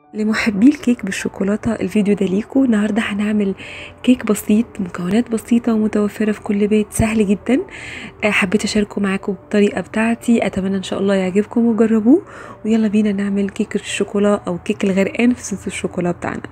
لمحبي الكيك بالشوكولاتة الفيديو ده ليكو النهاردة هنعمل كيك بسيط مكونات بسيطة ومتوفرة في كل بيت سهل جدا آه، حبيت اشاركه معاكم بالطريقة بتاعتي اتمنى ان شاء الله يعجبكم وجربوه ويلا بينا نعمل كيك الشوكولا او كيك الغرقان في صوص الشوكولا بتاعنا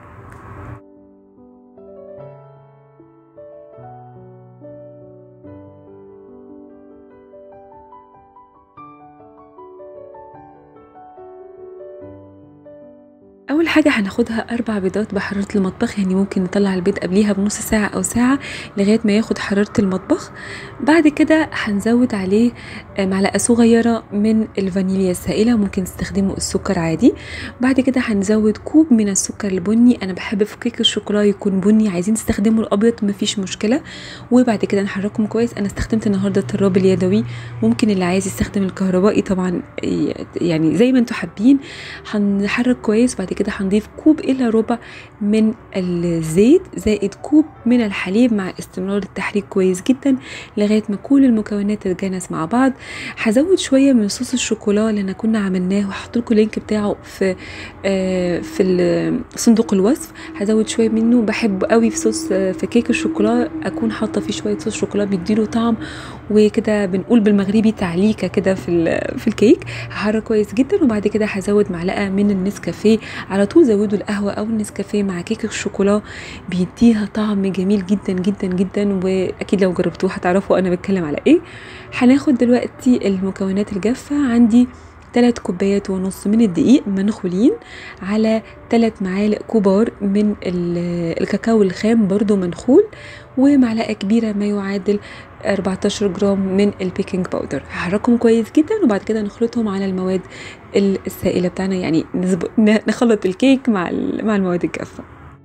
اول حاجه هناخدها اربع بيضات بحراره المطبخ يعني ممكن نطلع البيض قبليها بنص ساعه او ساعه لغايه ما ياخد حراره المطبخ بعد كده هنزود عليه معلقه صغيره من الفانيليا السائله ممكن تستخدموا السكر عادي بعد كده هنزود كوب من السكر البني انا بحب في كيك الشوكولا يكون بني عايزين تستخدموا الابيض مفيش مشكله وبعد كده نحركهم كويس انا استخدمت النهارده الطراب اليدوي ممكن اللي عايز يستخدم الكهربائي طبعا يعني زي ما انتم حابين هنحرك كويس بعد كده هنضيف كوب الا ربع من الزيت زائد كوب من الحليب مع استمرار التحريك كويس جدا لغايه ما كل المكونات تتجانس مع بعض هزود شويه من صوص الشوكولا اللي انا كنا عملناه وهحط لكم اللينك بتاعه في آه في صندوق الوصف هزود شويه منه بحب قوي في صوص في كيك الشوكولا اكون حاطه فيه شويه صوص شوكولا بيديله طعم وكده بنقول بالمغربي تعليكه كده في في الكيك هحرك كويس جدا وبعد كده هزود معلقه من النسكافيه على طول زودوا القهوه او النسكافيه مع كيك الشوكولا بيديها طعم جميل جدا جدا جدا واكيد لو جربتوه هتعرفوا انا بتكلم على ايه هناخد دلوقتي المكونات الجافه عندي 3 كوبايات ونص من الدقيق منخولين على 3 معالق كبار من الكاكاو الخام برضو منخول ومعلقه كبيره ما يعادل 14 جرام من البيكنج باودر هحركهم كويس جدا وبعد كده نخلطهم على المواد السائله بتاعنا يعني نخلط الكيك مع مع المواد الجافه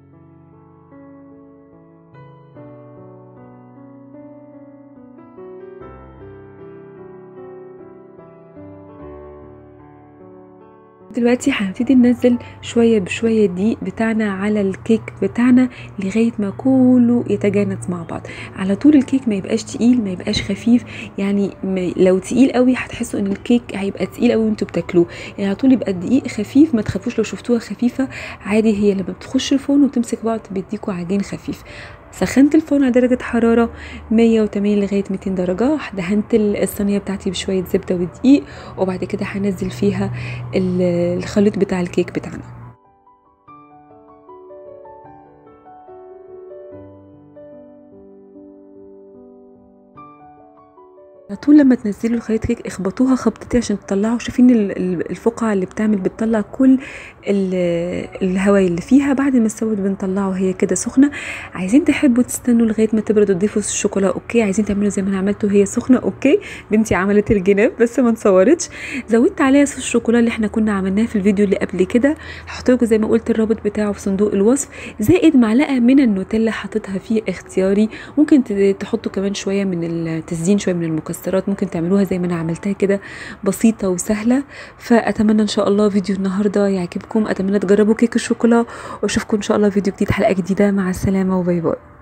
دلوقتي هنبتدي ننزل شويه بشويه دقيق بتاعنا على الكيك بتاعنا لغايه ما كله يتجانس مع بعض على طول الكيك ما يبقاش تقيل ما يبقاش خفيف يعني لو تقيل قوي هتحسوا ان الكيك هيبقى تقيل قوي وانتوا بتاكلوه يعني على طول يبقى الدقيق خفيف ما تخافوش لو شفتوها خفيفه عادي هي لما بتخش الفرن وتمسك بعض بيديكوا عجين خفيف سخنت الفرن على درجة حرارة 180 لغاية 200 درجة دهنت الصينية بتاعتي بشوية زبدة ودقيق وبعد كده هنزل فيها الخليط بتاع الكيك بتاعنا على طول لما تنزلوا الخليط كيك اخبطوها خبطتين عشان تطلعوا شايفين الفقعه اللي بتعمل بتطلع كل الهواء اللي فيها بعد ما استوت بنطلعه هي كده سخنه عايزين تحبوا تستنوا لغايه ما تبرد وتضيفوا الشوكولا اوكي عايزين تعملوا زي ما انا عملته هي سخنه اوكي بنتي عملت الجناب بس ما انصورتش زودت عليها صوص الشوكولا اللي احنا كنا عملناه في الفيديو اللي قبل كده هحط لكم زي ما قلت الرابط بتاعه في صندوق الوصف زائد معلقه من النوتيلا حطيتها فيه اختياري ممكن تحطوا كمان شويه من التزيين شويه من المكسرات المكسرات ممكن تعملوها زي ما انا عملتها كده بسيطه وسهله فاتمنى ان شاء الله فيديو النهارده يعجبكم اتمنى تجربوا كيك الشوكولا واشوفكم ان شاء الله فيديو جديد حلقه جديده مع السلامه وباي باي